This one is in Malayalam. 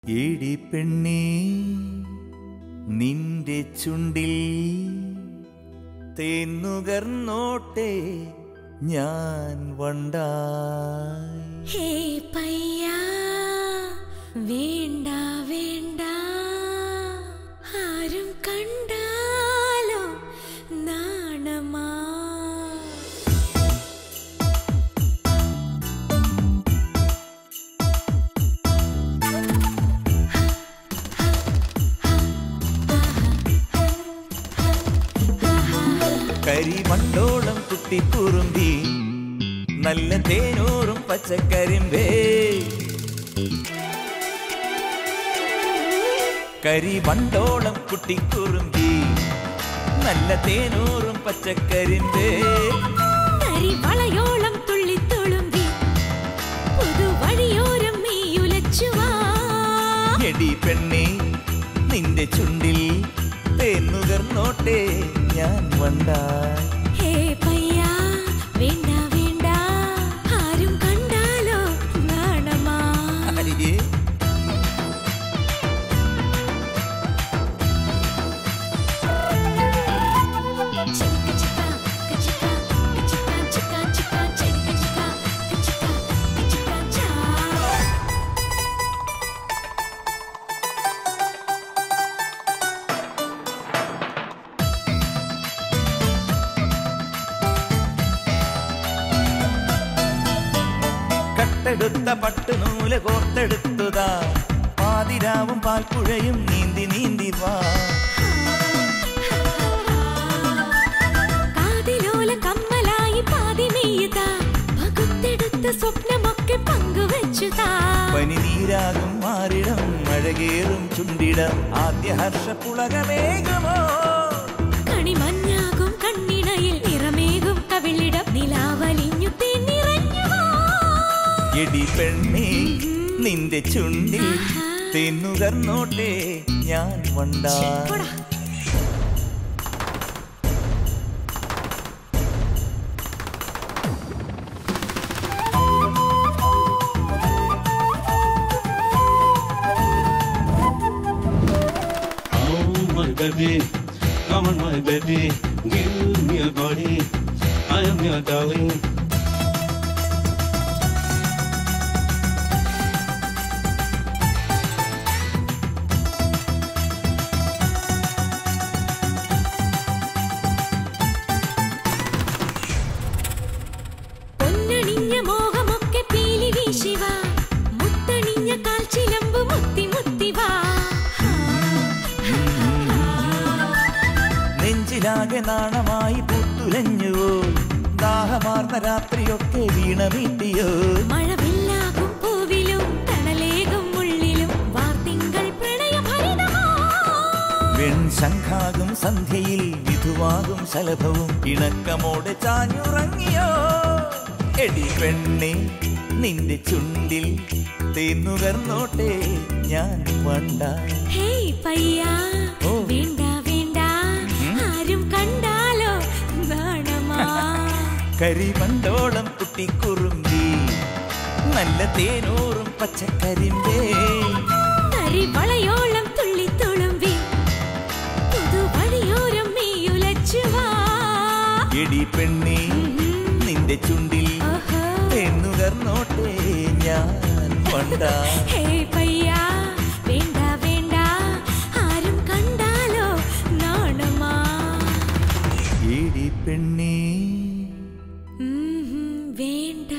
ഏടി പെണ്ണേ നിന്റെ ചുണ്ടിൽ തേന്നുകർന്നോട്ടെ ഞാൻ വണ്ടായി ഹേ പയ്യാ വേണ്ട വേണ്ട ആരും കണ്ടാലോ നാണമാ കരിമണ്ടോളം കുട്ടിക്കുറുമ്പി നല്ല തേനൂറും പച്ചക്കരിമ്പേ കരിമണ്ടോളം കുട്ടിക്കുറുമ്പി നല്ല തേനൂറും പച്ചക്കരിമ്പേ കരിവളയോളം തുള്ളിത്തുളുമ്പി പുതുവഴിയോരം നീയുലച്ചുവാ എടി പെണ്ണേ നിന്റെ ചുണ്ടിൽ തേന്നുകർന്നോട്ടെ ഞാൻ വണ്ടായി ഹേ പയ്യാ വേണ്ട വേണ്ട ആരും കണ്ടാലോ നാണമാ അരികെ ചിക്ക ചിക്ക ചിക്ക ചിക്ക ചിക്ക ചിക്ക ചിക്ക ചിക്ക ചിക്ക ചിക്ക ചാ കട്ടെടുത്ത പട്ടുനൂല് കോർത്തെടുത്തതാ പാതിരാവും പാൽപ്പുഴയും നീന്തി നീന്തി വാ കാതിലോല കമ്മലായി പാതി നെയ്യുതാ പകുത്തെടുത്ത സ്വപ്നമൊക്കെ പങ്കുവച്ചുതാ പനിനീരാകും മാറിടം മഴകേറും ചുണ്ടിടം ആദ്യ ഹർഷപ്പുളകമേകുമോ കണിമഞ്ഞാകും കണ്ണിണയിൽ നിറമേകും കവിളിടം നിലാവലിഞ്ഞു നിറഞ്ഞുവോ എടി പെണ്ണേ നിന്റെ ചുണ്ടിൽ തെന്നുകർന്നോട്ടെ ഞാൻ വണ്ടാ പോടാ. Oh my baby, come on my baby, give me a body, I am your darling. പൊന്നണിഞ്ഞ മോഹമൊക്കെ പീലി വീശിവാ മുത്തണിഞ്ഞ കാൽച്ചിലമ്പ് മുത്തി മുത്തിവാ നെഞ്ചിലാകെ നാണമായി പുത്തുലഞ്ഞുവോ ദാഹമാർന്ന രാത്രിയൊക്കെ വീണമീട്ടിയോ മഴവില്ലാകും പൂവിലും തണലേകും മുള്ളിലും വാർത്തിങ്കൾ പ്രണയഭരിതമോ വെൺശംഖാകും സന്ധ്യയിൽ വിധുവാകും ശലഭവും ഇണക്കമോടെ ചാഞ്ഞുറങ്ങിയോ എടി പെണ്ണെ നിന്റെ ചുണ്ടിൽ തേന്നുകർന്നോട്ടെ ഞാൻ വണ്ടായി ഹേയ് പയ്യാ ഓ. വേണ്ട വേണ്ട ആരും കണ്ടാലോ നാണമാ കരിമണ്ടോളം കുട്ടിക്കുറുമ്പി നല്ല തേനൂറും പച്ചക്കരിമ്പേ കരിവളയോളം തുള്ളി തുളുമ്പി പുതുവഴിയോരം നീയുലച്ചുവാ എടി പെണ്ണെ നിന്റെ ചുണ്ടിൽ ഓഹോ. തേന്നുകർന്നോട്ടെ ഞാൻ വണ്ടായി ഹേയ് പയ്യാ വേണ്ട വേണ്ട ആരും കണ്ടാലോ നാണമാ എടി പെണ്ണേ ഉം, വേണ്ട